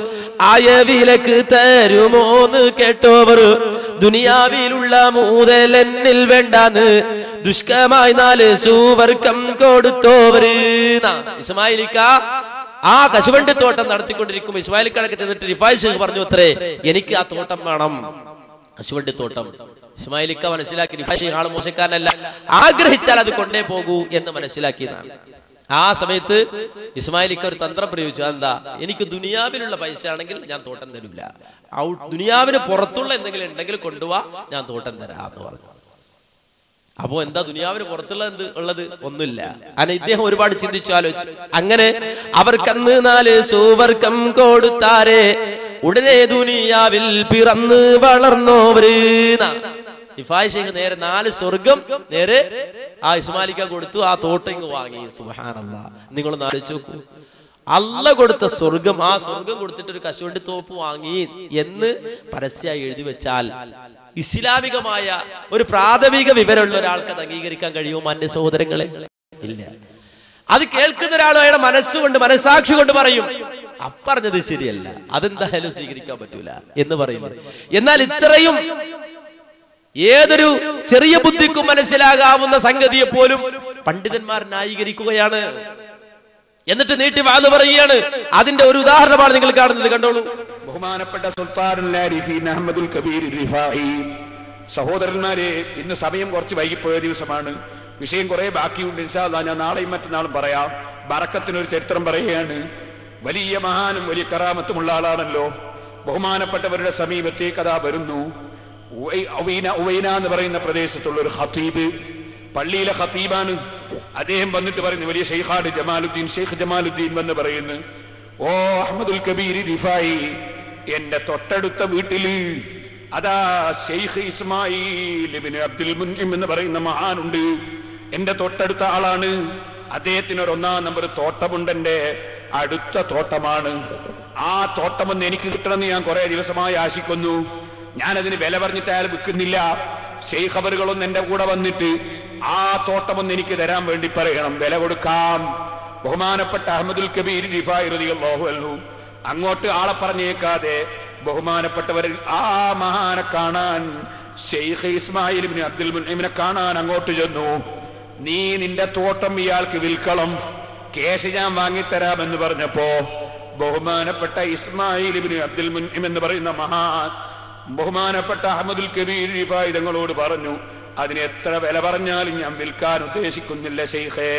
ആയ വിലക്ക് തരുമോന്ന് കേട്ടോവർ ദുനിയാവിലുള്ള മൂതലെന്നിൽ വേണ്ടാന്ന് ദുഷ്കമായി നാല് സൂവർക്കം കൊടുത്തോവര് ഇസ്മായിലിക്ക ആ കശുവണ്ടി തോട്ടം നടത്തിക്കൊണ്ടിരിക്കും ഇസ്മായിലിക്കടക്ക് ചെന്നിട്ട് റിഫായ് ഷെയ്ഖ് പറഞ്ഞു അത്രേ എനിക്ക് ആ തോട്ടം വേണം കശുവണ്ടി തോട്ടം ഇസ്മായിലിക്ക മനസ്സിലാക്കി റിഫായ് ഷെയ്ഖ് ആള് മോശക്കാരനല്ല ആഗ്രഹിച്ചാൽ അത് കൊണ്ടേ പോകൂ എന്ന് മനസ്സിലാക്കിയതാണ് ആ സമയത്ത് ഇസ്മായിലിക്ക ഒരു തന്ത്രം പ്രയോഗിച്ചു എന്താ എനിക്ക് ദുനിയാവിലുള്ള പൈസ ആണെങ്കിൽ ഞാൻ തോട്ടം തരില്ല ഔ- ദുനിയാവിന് പുറത്തുള്ള എന്തെങ്കിലും ഉണ്ടെങ്കിൽ കൊണ്ടുപോവാ ഞാൻ തോട്ടം തരാം എന്ന് പറഞ്ഞു അപ്പോ എന്താ ദുനിയാവിന് പുറത്തുള്ള എന്ത് ഉള്ളത് ഒന്നുമില്ല അങ്ങനെ ഇദ്ദേഹം ഒരുപാട് ചിന്തിച്ചു ആലോചിച്ചു അങ്ങനെ അവർക്കന്ന് നാല് സൂവർക്കം കൊടുത്താരെ ഉടനെ ദുനിയാവിൽ പിറന്ന് വളർന്നോവര് ഇഫായ് ഷെയ്ഖ് നേരെ നാല് സ്വർഗം നേരെ ആ ഇസ്മാലിക്ക കൊടുത്തു ആ തോട്ടിങ് വാങ്ങി സുബഹാനല്ല നിങ്ങളൊന്ന് ആലോചിച്ച് നോക്കൂ അല്ല കൊടുത്ത സ്വർഗം ആ സ്വർഗം കൊടുത്തിട്ട് ഒരു കശുവണ്ടി തോപ്പ് വാങ്ങി എന്ന് പരസ്യമായി എഴുതി വെച്ചാൽ ഇസ്ലാമികമായ ഒരു പ്രാഥമിക വിവരമുള്ള ഒരാൾക്ക് അത് അംഗീകരിക്കാൻ കഴിയുമോ മാന്യ സഹോദരങ്ങളെ ഇല്ല അത് കേൾക്കുന്ന ഒരാൾ അയാളുടെ മനസ്സുകൊണ്ട് മനസാക്ഷി കൊണ്ട് പറയും അപ്പറഞ്ഞത് ശരിയല്ല അതെന്തായാലും സ്വീകരിക്കാൻ പറ്റൂല എന്ന് പറയും എന്നാൽ ഇത്രയും ഏതൊരു ചെറിയ ബുദ്ധിക്കും മനസ്സിലാകാവുന്ന സംഗതിയെ പോലും പണ്ഡിതന്മാർ ന്യായീകരിക്കുകയാണ് എന്നിട്ട് നീട്ടി വാത് പറയുകയാണ് അതിന്റെ ഒരു ഉദാഹരണമാണ് നിങ്ങൾ കാണുന്നത് കണ്ടോളൂ ബഹുമാനപ്പെട്ട സുൽത്താനുൽ ആരിഫീൻ അഹമ്മദുൽ കബീർ റിഫായി സഹോദരന്മാരെ ഇന്ന് സമയം കുറച്ച് വൈകിപ്പോയ ദിവസമാണ് വിഷയം കുറെ ബാക്കിയുണ്ട് ഇൻഷാല്ലാ ഞാൻ നാളെയും മറ്റന്നാളും പറയാം ബറക്കത്തിനൊരു ചരിത്രം പറയുകയാണ് വലിയ മഹാനും വലിയ കറാമത്തുമുള്ള ആളാണല്ലോ ബഹുമാനപ്പെട്ടവരുടെ സമീപത്തേക്ക് അതാ വരുന്നു ഉവൈ- ഉവൈന ഉവൈന എന്ന് പറയുന്ന പ്രദേശത്തുള്ള ഒരു ഖത്തീബ് പള്ളിയിലെ ഖത്തീബാണ് അദ്ദേഹം വന്നിട്ട് പറയുന്നു വലിയ ഷെയ്ഖാട് ജമാലുദ്ദീൻ ഷെയ്ഖ് ജമാലുദ്ദീൻ എന്ന് പറയുന്നു ഓ അഹമ്മദുൽ കബീർ റിഫായി എന്റെ തൊട്ടടുത്ത വീട്ടില് അതാ ഷെയ്ഖ് ഇസ്മായിൽ ഇബ്നു അബ്ദുൽ മുൻഇം എന്ന് പറയുന്ന മഹാനുണ്ട് എന്റെ തൊട്ടടുത്ത ആളാണ് അദ്ദേഹത്തിന് ഒരു ഒന്നാം നമ്പർ തോട്ടമുണ്ട് എന്റെ അടുത്ത തോട്ടമാണ് ആ തോട്ടമൊന്ന് എനിക്ക് കിട്ടണമെന്ന് ഞാൻ കുറെ ദിവസമായി ആശിക്കുന്നു ഞാനതിന് വില പറഞ്ഞിട്ട് അയാൾ വിൽക്കുന്നില്ല ഷെയ്ഖ് അവറുകളൊന്ന് എന്റെ കൂടെ വന്നിട്ട് ആ തോട്ടമൊന്ന് എനിക്ക് തരാൻ വേണ്ടി പറയണം വില കൊടുക്കാം ബഹുമാനപ്പെട്ട അഹമ്മദുൽ കബീർ റിഫായി റളിയല്ലാഹു അൻഹു അങ്ങോട്ട് ആളെ പറഞ്ഞേക്കാതെ ബഹുമാനപ്പെട്ടവർ ആ മഹാനെ കാണാൻ ഷെയ്ഖ് ഇസ്മായിൽ ഇബ്നു അബ്ദുൽ മുൻഇമിനെ കാണാൻ അങ്ങോട്ട് ചെന്നു നീ നിന്റെ തോട്ടം ഇയാൾക്ക് വിൽക്കണം കേശ് ഞാൻ വാങ്ങിത്തരാമെന്ന് പറഞ്ഞപ്പോ ബഹുമാനപ്പെട്ട ഇസ്മായിൽ ഇബ്നു അബ്ദുൽ മുൻഇം എന്ന് പറയുന്ന മഹാൻ ബഹുമാനപ്പെട്ട അഹമ്മദുൽ കബീർ റിഫായി തങ്ങളോട് പറഞ്ഞു അതിന് എത്ര വില പറഞ്ഞാലും ഞാൻ വിൽക്കാൻ ഉദ്ദേശിക്കുന്നില്ല ഷെയ്ഖേ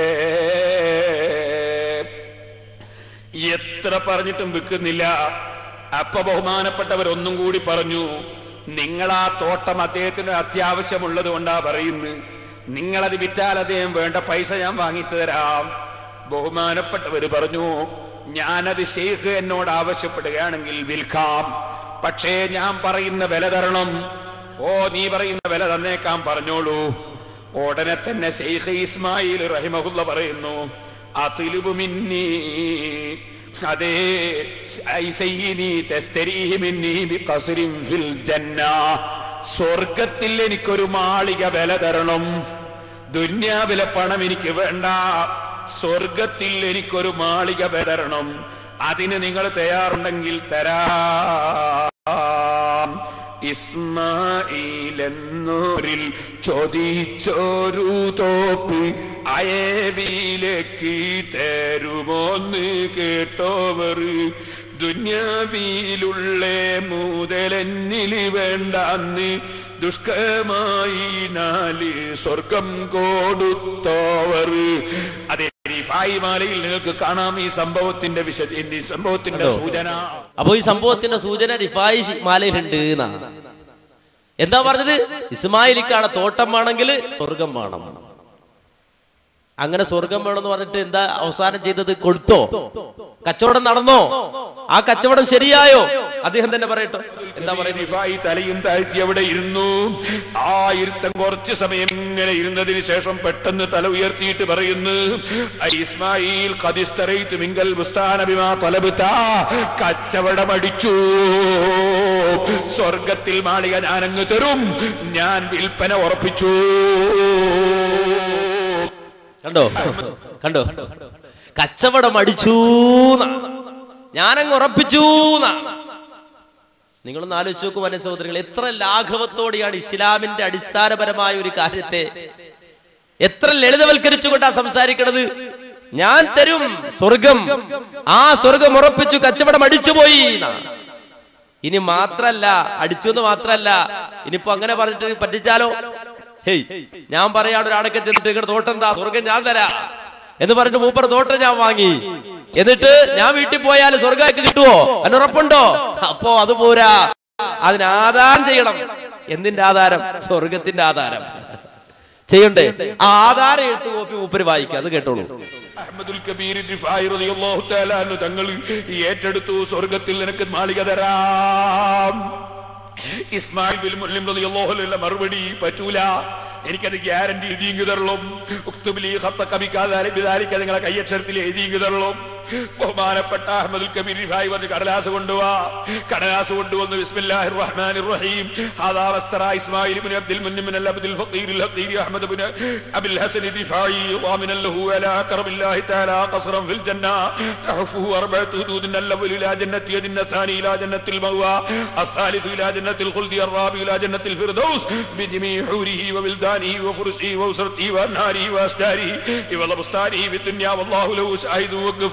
എത്ര പറഞ്ഞിട്ടും വിൽക്കുന്നില്ല അപ്പൊ ബഹുമാനപ്പെട്ടവർ ഒന്നും കൂടി പറഞ്ഞു നിങ്ങൾ ആ തോട്ടം അദ്ദേഹത്തിന് അത്യാവശ്യമുള്ളത് കൊണ്ടാ പറയുന്നത് നിങ്ങളത് വിറ്റാൽ അദ്ദേഹം വേണ്ട പൈസ ഞാൻ വാങ്ങിച്ചു തരാം ബഹുമാനപ്പെട്ടവര് പറഞ്ഞു ഞാനത് ഷെയ്ഖ് എന്നോട് ആവശ്യപ്പെടുകയാണെങ്കിൽ വിൽക്കാം പക്ഷേ ഞാൻ പറയുന്ന വില തരണം ഓ നീ പറയുന്ന വില തന്നേക്കാൻ പറഞ്ഞോളൂ ഉടനെ തന്നെ ഷെയ്ഖ് ഇസ്മായിൽ റഹിമഹുല്ല പറയുന്നു അതിലുബു മിന്നി അതേ ഐ സയ്യിനി തസ്തരീഹി മിന്നി ബിഖസ്രിൻ ഫിൽ ജന്ന സ്വർഗത്തിൽ എനിക്കൊരു മാളിക വില തരണം ദുന്യാവിലെ പണം എനിക്ക് വേണ്ട സ്വർഗത്തിൽ എനിക്കൊരു മാളിക വില തരണം അതിന് നിങ്ങൾ തയ്യാറുണ്ടെങ്കിൽ തരാം ഇസ്മായിൽ എന്നൂരിൽ ചോദിച്ചോരു തോപ്പ് അയവിലേക്ക് തരുമോന്ന് കേട്ടോവർ ദുന്യാവിയിലുള്ള മുതലെന്നിൽ വേണ്ടാന്ന് ദുഷ്കമായി നാല് സ്വർഗം കൊടുത്തോവർ അതെ റിഫായി മാലയിൽ നിങ്ങൾക്ക് കാണാം ഈ സംഭവത്തിന്റെ വിശ ഈ സംഭവത്തിന്റെ കണ്ടോ? സൂചന അപ്പൊ ഈ സംഭവത്തിന്റെ സൂചന റിഫായി ഷി- മാലയിലുണ്ട് എന്നാ എന്താ പറഞ്ഞത് ഇസ്മായിലിക്കാണ് തോട്ടം വേണമെങ്കിൽ സ്വർഗം വേണം അങ്ങനെ സ്വർഗം വേണമെന്ന് പറഞ്ഞിട്ട് എന്താ അവസാനം ചെയ്തത് കൊടുത്തോ കച്ചവടം നടന്നോ ആ കച്ചവടം ശരിയായോ അദ്ദേഹം തന്നെ പറയട്ടോ എന്താ പറയുന്നത് റിഫായി തലയും താഴ്ത്തി അവിടെ ഇരുന്നു ആ ഇരുത്തം കുറച്ച് സമയം ഇങ്ങനെ ഇരുന്നതിന് ശേഷം പെട്ടെന്ന് തല ഉയർത്തിയിട്ട് പറയുന്നു "ഐ ഇസ്മായിൽ ഖദിസ്തറൈതു മിങ്കൽ ബുസ്താനബിമാ തലബുത കച്ചവടം അടിച്ചു സ്വർഗത്തിൽ മാളിക ഞാനങ്ങ് തരും ഞാൻ വിൽപ്പന ഉറപ്പിച്ചു കണ്ടോ കണ്ടോ കച്ചവടം അടിച്ചു ഞാനങ്ങ് ഉറപ്പിച്ചു നിങ്ങളൊന്ന് ആലോചിച്ച് നോക്കൂ വന സഹോദരങ്ങൾ എത്ര ലാഘവത്തോടെയാണ് ഇസ്ലാമിന്റെ അടിസ്ഥാനപരമായ ഒരു കാര്യത്തെ എത്ര ലളിതവൽക്കരിച്ചുകൊണ്ടാ സംസാരിക്കണത് ഞാൻ തരും സ്വർഗം ആ സ്വർഗം ഉറപ്പിച്ചു കച്ചവടം അടിച്ചുപോയി എന്നാ. ഇനി മാത്രല്ല അടിച്ചു എന്ന് മാത്രല്ല ഇനിയിപ്പോ അങ്ങനെ പറഞ്ഞിട്ട് പറ്റിച്ചാലോ ഹേയ് ഞാൻ പറയാണ് ഒരാളൊക്കെ ചെന്നിട്ട് ഇങ്ങോട്ട് തോട്ടം എന്താ സ്വർഗം ഞാൻ തരാ എന്ന് പറഞ്ഞിട്ട് മൂപ്പർ തോട്ടം ഞാൻ വാങ്ങി എന്നിട്ട് ഞാൻ വീട്ടിൽ പോയാൽ സ്വർഗമൊക്കെ കിട്ടുവോ അതിന് ഉറപ്പുണ്ടോ അപ്പോ അത് പോരാ അതിന് ആധാരം ചെയ്യണം എന്തിന്റെ ആധാരം സ്വർഗത്തിന്റെ ആധാരം ചെയ്യണ്ടേ ആ ആധാരം എഴുത്ത് കോപ്പി മൂപ്പര് വായിക്കുക അത് കേട്ടോളൂ അഹ്മദുൽ കബീർ റിഫായി റളിയല്ലാഹു തആല അൻഹു തങ്ങൾ ഏറ്റെടുത്തു സ്വർഗത്തിൽ നിനക്ക് മാളിക തരാം ഇസ്മായിൽ ബിൻ മുസ്ലിം റളിയല്ലാഹു അൻഹുവിന്റെ മറുപടി പറ്റൂല എനിക്കത് ഗ്യാരണ്ടി എഴുതിയെങ്കി തരളും ഉക്തുബിലി ഖത്തക ബികാദാലി ബിദാലിക നിങ്ങളെ കയ്യക്ഷരത്തിൽ എഴുതിയെങ്കി തരളും ബഹുമാനപ്പെട്ട അഹമ്മദുൽ കബീർ റിഫായി പറഞ്ഞ് കടലാസ് കൊണ്ടുവാ കടലാസ് കൊണ്ടുവന്ന് ബിസ്മില്ലാഹിർ റഹ്മാനിർ റഹീം ഹാദാ വസ്തറ ഇസ്മായിൽ ഇബ്നു അബ്ദുൽ മുന്നിം മിൻ അബ്ദുൽ ഫഖീർ അൽ ഹഖീർ അഹ്മദ് ഇബ്നു അബുൽ ഹസൻ ദിഫായി ضامنا له على كرم الله تعالى قصرا في الجنة تحفه أربعة حدود الأول إلى جنة يد الثاني إلى جنة المأوى الثالث إلى جنة الخلد الرابع إلى جنة الفردوس بجميع حوره وبلدانه وفرسه وأسرته وأنهاره وأشجاره وبستانه في الدنيا والله له شاهد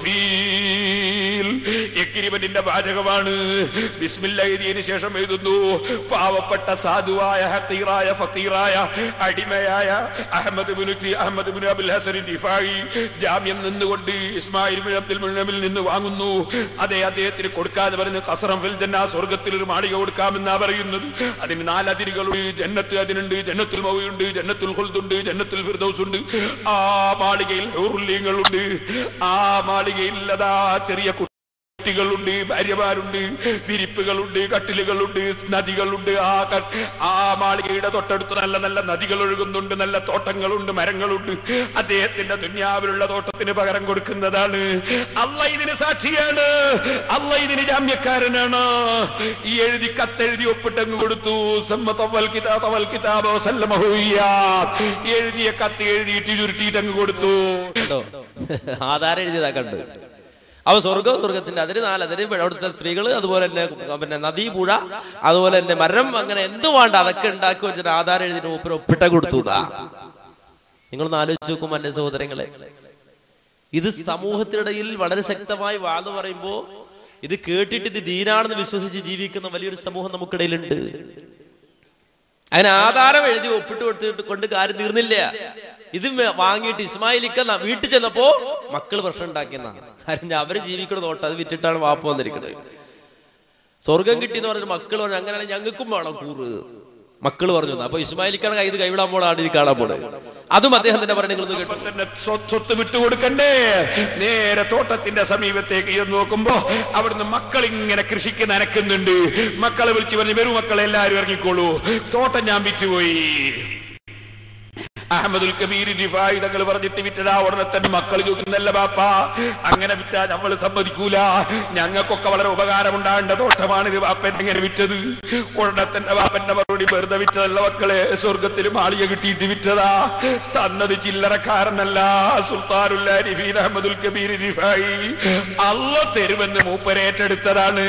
وكفيل എക്കിരിവന്റെ വാചകമാണ് ബിസ്മില്ല എഴുതിയതിനു ശേഷം എഴുതുന്നു പാവപ്പെട്ട സാധുവായ ഹത്തീറായ ഫക്കീറായ അടിമയായ അഹമ്മദ് ബിൻ ഉക്രി, അഹമ്മദ് ബിൻ അബുൽ ഹസൻ ദിഫായി ജാമ്യം നിന്നുകൊണ്ട് ഇസ്മായിൽ ബിൻ അബ്ദുൽ മുനമ്മിൽ നിന്ന് വാങ്ങുന്നു അതെ അദ്ദേഹത്തിന് കൊടുക്കാതെ പറഞ്ഞ് കസറം ഫിൽ ജന്ന സ്വർഗത്തിൽ ഒരു മാളിക കൊടുക്കാമെന്നാ പറയുന്നത് അതിന് നാലതിരുകളുണ്ട് ജന്നത്ത് അതിനുണ്ട് ജന്നത്തുൽ മൗയുണ്ട് ജന്നത്തുൽ ഖുൽദുണ്ട് ജന്നത്തുൽ ഫിർദൗസ് ഉണ്ട് ആ മാളികയിൽ ഹൂറുല്യങ്ങളുണ്ട് ആ മാളികയിൽ അതാ ചെറിയ കു- കുട്ടികളുണ്ട് ഭാര്യമാരുണ്ട് വിരിപ്പുകളുണ്ട് കട്ടിലുകളുണ്ട് നദികളുണ്ട് ആ ക- ആ മാളികയുടെ തൊട്ടടുത്ത് നല്ല നല്ല നദികൾ ഒഴുകുന്നുണ്ട് നല്ല തോട്ടങ്ങളുണ്ട് മരങ്ങളുണ്ട് അദ്ദേഹത്തിന്റെ ദുന്യാവിലുള്ള തോട്ടത്തിന് പകരം കൊടുക്കുന്നതാണ് അല്ല ഇതിന് സാക്ഷിയാണ് അല്ല ഇതിന് ജാമ്യക്കാരനാണ് ഈ എഴുതി കത്തെഴുതി ഒപ്പിട്ടങ്ങ് കൊടുത്തു സമ്മതവൽ കിതാബവൽ കിതാബോ സല്ലമഹു ഇയ്യാ. എഴുതിയ കത്ത് എഴുതിയിട്ട് ചുരുട്ടിയിട്ട് കൊടുത്തു കേട്ടോ ആധാരം എഴുതിയതാ കണ്ട് അവ സ്വർഗം സ്വർഗത്തിന്റെ അതിന് നാല് അതിന് അവിടുത്തെ സ്ത്രീകൾ അതുപോലെ തന്നെ പിന്നെ നദി പുഴ അതുപോലെ തന്നെ മരം അങ്ങനെ എന്ത് വേണ്ട അതൊക്കെ ഉണ്ടാക്കി വെച്ചിട്ട് ആധാരം എഴുതിട്ട് മൂപ്പര് ഒപ്പിട്ട കൊടുത്തു നിങ്ങളൊന്ന് ആലോചിച്ച് നോക്കും എന്റെ സഹോദരങ്ങളെ ഇത് സമൂഹത്തിനിടയിൽ വളരെ ശക്തമായി വാത് പറയുമ്പോ ഇത് കേട്ടിട്ട് ഇത് ദീനാണെന്ന് വിശ്വസിച്ച് ജീവിക്കുന്ന വലിയൊരു സമൂഹം നമുക്കിടയിലുണ്ട് അതിന് ആധാരം എഴുതി ഒപ്പിട്ട് കൊടുത്തിട്ട് കൊണ്ട് കാര്യം തീർന്നില്ല ഇത് മേ- വാങ്ങിയിട്ട് ഇസ്മായിലിക്ക ന- വീട്ടിൽ ചെന്നപ്പോ മക്കള് പ്രശ്നം ഉണ്ടാക്കിയെന്നാ കാരണം അവര് ജീവിക്കണ തോട്ടം അത് വിറ്റിട്ടാണ് വാപ്പ വന്നിരിക്കുന്നത് സ്വർഗം കിട്ടി എന്ന് പറഞ്ഞ മക്കൾ പറഞ്ഞു അങ്ങനെയാണെങ്കിൽ ഞങ്ങൾക്കും വേണം കൂറ് മക്കള് പറഞ്ഞു അപ്പൊ ഇസ്മായിലിക്കാണ് കൈ ഇത് കൈവിടാൻ പോണാണ് ഈ കാണാൻ പോണത് അതും അദ്ദേഹം തന്നെ പറഞ്ഞു നിങ്ങളൊന്ന് കേട്ടു അപ്പൊ തന്നെ സ്വ- സ്വത്ത് വിട്ടുകൊടുക്കണ്ടേ നേരെ തോട്ടത്തിന്റെ സമീപത്തേക്ക് ചെന്ന് നോക്കുമ്പോ അവിടുന്ന് മക്കൾ ഇങ്ങനെ കൃഷിക്ക് നനക്കുന്നുണ്ട് മക്കളെ വിളിച്ചു പറഞ്ഞു വരൂ മക്കളെ എല്ലാരും ഇറങ്ങിക്കോളൂ തോട്ടം ഞാൻ വിറ്റുപോയി അഹമ്മദുൽ കബീർ റിഫായി തങ്ങൾ പറഞ്ഞിട്ട് വിറ്റതാ ഉടനെ തന്നെ മക്കൾ ചോദിക്കുന്നല്ല ബാപ്പ അങ്ങനെ വിറ്റാ നമ്മൾ സമ്മതിക്കൂല ഞങ്ങൾക്കൊക്കെ വളരെ ഉപകാരമുണ്ടാകേണ്ട തോട്ടമാണ് ഇത് ബാപ്പൻ എങ്ങനെ വിറ്റത് ഉടനെ തന്നെ ബാപ്പന്റെ മറുപടി വെറുതെ വിറ്റതല്ല മക്കളെ സ്വർഗത്തിൽ മാളിക കിട്ടിയിട്ട് വിറ്റതാ തന്നത് ചില്ലറക്കാരനല്ല സുൽത്താനുല്ല റിഫീൻ അഹമ്മദുൽ കബീർ റിഫായി അല്ല തരുമെന്ന് മൂപ്പരേറ്റെടുത്തതാണ്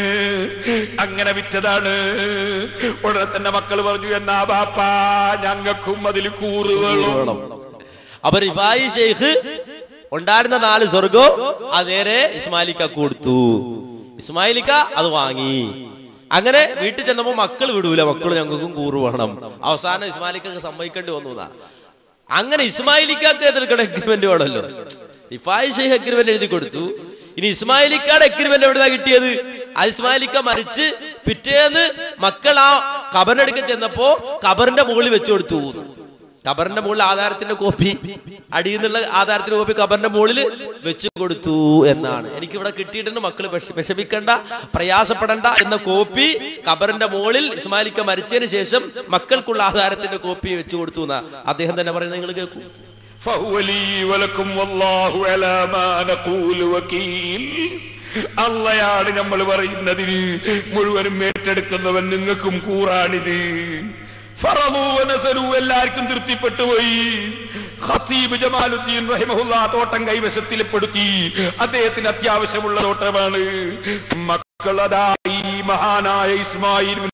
അങ്ങനെ വിറ്റതാണ് ഉടനെ തന്നെ മക്കൾ പറഞ്ഞു എന്നാ ബാപ്പ ഞങ്ങൾക്കും അതിൽ കൂറ് വേണം വേണം അപ്പൊ റിഫായി ഷെയ്ഖ് ഉണ്ടായിരുന്ന നാല് സ്വർഗം അത് നേരെ ഇസ്മായിലിക്ക കൊടുത്തു ഇസ്മായിലിക്ക അത് വാങ്ങി അങ്ങനെ വീട്ടിൽ ചെന്നപ്പോ മക്കൾ വിടൂല മക്കൾ ഞങ്ങൾക്കും കൂറ് വേണം അവസാനം ഇസ്മായിലിക്കൊക്കെ സമ്മതിക്കേണ്ടി വന്നു എന്നാ. അങ്ങനെ ഇസ്മായിലിക്കാക്ക് എതിർക്കണ എഗ്രിമെന്റ് വേണമല്ലോ റിഫായി ഷെയ്ഖ് എഗ്രിമെന്റ് എഴുതി കൊടുത്തു ഇനി ഇസ്മായിലിക്കാട് എഗ്രിമെന്റ് എവിടുന്നാ കിട്ടിയത് ആ ഇസ്മായിലിക്ക മരിച്ച് പിറ്റേന്ന് മക്കൾ ആ കബറിനെടുക്കാൻ ചെന്നപ്പോ കബറിന്റെ മുകളിൽ വെച്ചു കൊടുത്തു എന്ന്. ഖബറിന്റെ മുകളിൽ ആധാരത്തിന്റെ കോപ്പി അടിയിൽ നിന്നുള്ള ആധാരത്തിന്റെ കോപ്പി ഖബറിന്റെ മുകളിൽ വെച്ച് കൊടുത്തു എന്നാണ് എനിക്ക് ഇവിടെ കിട്ടിയിട്ടുണ്ട് മക്കൾ വിഷമിക്കണ്ട പ്രയാസപ്പെടണ്ട എന്ന കോപ്പി ഖബറിന്റെ മുകളിൽ ഇസ്മാലിക്ക മരിച്ചതിന് ശേഷം മക്കൾക്കുള്ള ആധാരത്തിന്റെ കോപ്പി വെച്ച് കൊടുത്തു എന്നാ അദ്ദേഹം തന്നെ പറയുന്നത് നിങ്ങൾ കേൾക്കൂ فهو لي ولكم والله على ما نقول وكيل അള്ളയാണ് നമ്മൾ പറയുന്നതിന് മുഴുവനും ഏറ്റെടുക്കുന്നവൻ നിങ്ങൾക്കും കൂറാണിത് ഫറമു വനസരു എല്ലാവർക്കും തൃപ്തിപ്പെട്ടു പോയി ഖത്തീബ് ജമാലുദ്ദീൻ റഹിമഹുല്ല ആ തോട്ടം കൈവശത്തിൽ പെടുത്തി അദ്ദേഹത്തിന് അത്യാവശ്യമുള്ള തോട്ടമാണ് മക്കളതാ ഈ മഹാനായ ഇസ്മായിൽ